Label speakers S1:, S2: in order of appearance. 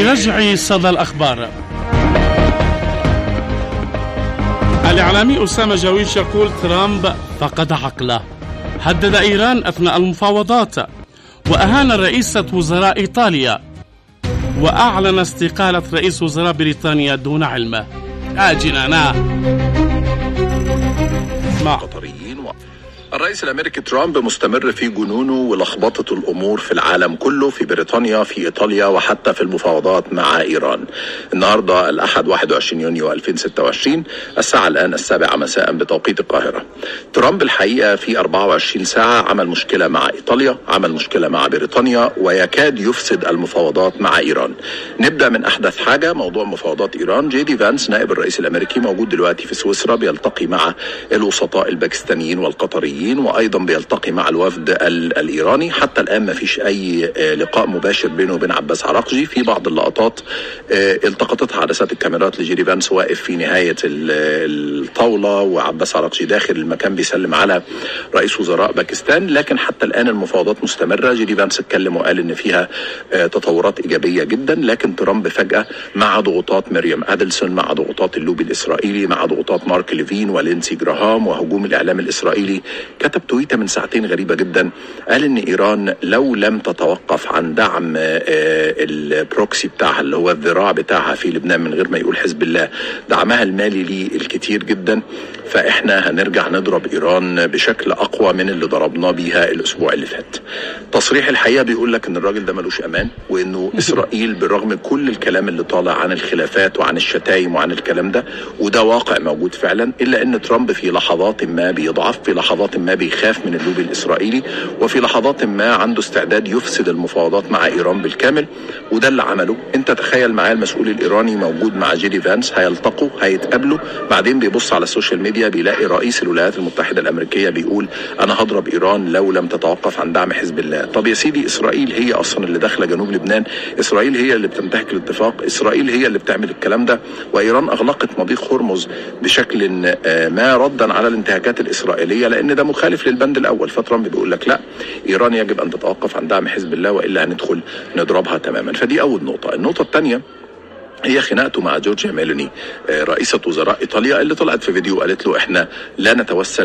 S1: لرجع صدى الأخبار الإعلامي أسامة جويش يقول ترامب فقد عقله هدد إيران أثناء المفاوضات وأهان رئيسة وزراء إيطاليا وأعلن استقالة رئيس وزراء بريطانيا دون علمه آجنا
S2: مع قطريين و... الرئيس الامريكي ترامب مستمر في جنونه ولخبطه الامور في العالم كله في بريطانيا في ايطاليا وحتى في المفاوضات مع ايران. النهارده الاحد 21 يونيو 2026 الساعه الان السابعه مساء بتوقيت القاهره. ترامب الحقيقه في 24 ساعه عمل مشكله مع ايطاليا، عمل مشكله مع بريطانيا ويكاد يفسد المفاوضات مع ايران. نبدا من احدث حاجه موضوع مفاوضات ايران، جي دي فانس نائب الرئيس الامريكي موجود دلوقتي في سويسرا بيلتقي مع الوسطاء الباكستانيين والقطريين وايضا بيلتقي مع الوفد ال- الايراني حتى الان ما فيش اي آه، لقاء مباشر بينه وبين عباس عراقجي في بعض اللقطات آه، التقطتها عدسات الكاميرات لجيري فانس واقف في نهايه ال- الطاوله وعباس عراقجي داخل المكان بيسلم على رئيس وزراء باكستان لكن حتى الان المفاوضات مستمره جيري فانس اتكلم وقال ان فيها آه، تطورات ايجابيه جدا لكن ترامب فجاه مع ضغوطات مريم ادلسون مع ضغوطات اللوبي الاسرائيلي مع ضغوطات مارك ليفين ولينسي جراهام وهجوم الاعلام الاسرائيلي كتب تويته من ساعتين غريبه جدا قال ان ايران لو لم تتوقف عن دعم آه، البروكسي بتاعها اللي هو الذراع بتاعها في لبنان من غير ما يقول حزب الله دعمها المالي ليه الكتير جدا فاحنا هنرجع نضرب ايران بشكل اقوى من اللي ضربناه بيها الاسبوع اللي فات. تصريح الحقيقه بيقول لك ان الراجل ده ملوش امان وانه اسرائيل بالرغم من كل الكلام اللي طالع عن الخلافات وعن الشتايم وعن الكلام ده وده واقع موجود فعلا الا ان ترامب في لحظات ما بيضعف في لحظات ما بيخاف من اللوبي الاسرائيلي وفي لحظات ما عنده استعداد يفسد المفاوضات مع ايران بالكامل وده اللي عمله انت تخيل معايا المسؤول الايراني موجود مع جيدي فانس هيلتقوا هيتقابلوا بعدين بيبص على السوشيال ميديا بيلاقي رئيس الولايات المتحده الامريكيه بيقول انا هضرب ايران لو لم تتوقف عن دعم حزب الله طب يا سيدي اسرائيل هي اصلا اللي داخله جنوب لبنان اسرائيل هي اللي بتنتهك الاتفاق اسرائيل هي اللي بتعمل الكلام ده وايران اغلقت مضيق هرمز بشكل آه، ما ردا على الانتهاكات الاسرائيليه لان ده مخالف للبند الاول فترامب بيقول لك لا ايران يجب ان تتوقف عن دعم حزب الله والا هندخل نضربها تماما فدي اول نقطه النقطه الثانيه هي خناقته مع جورجيا ميلوني آه، رئيسة وزراء ايطاليا اللي طلعت في فيديو قالت له احنا لا نتوسل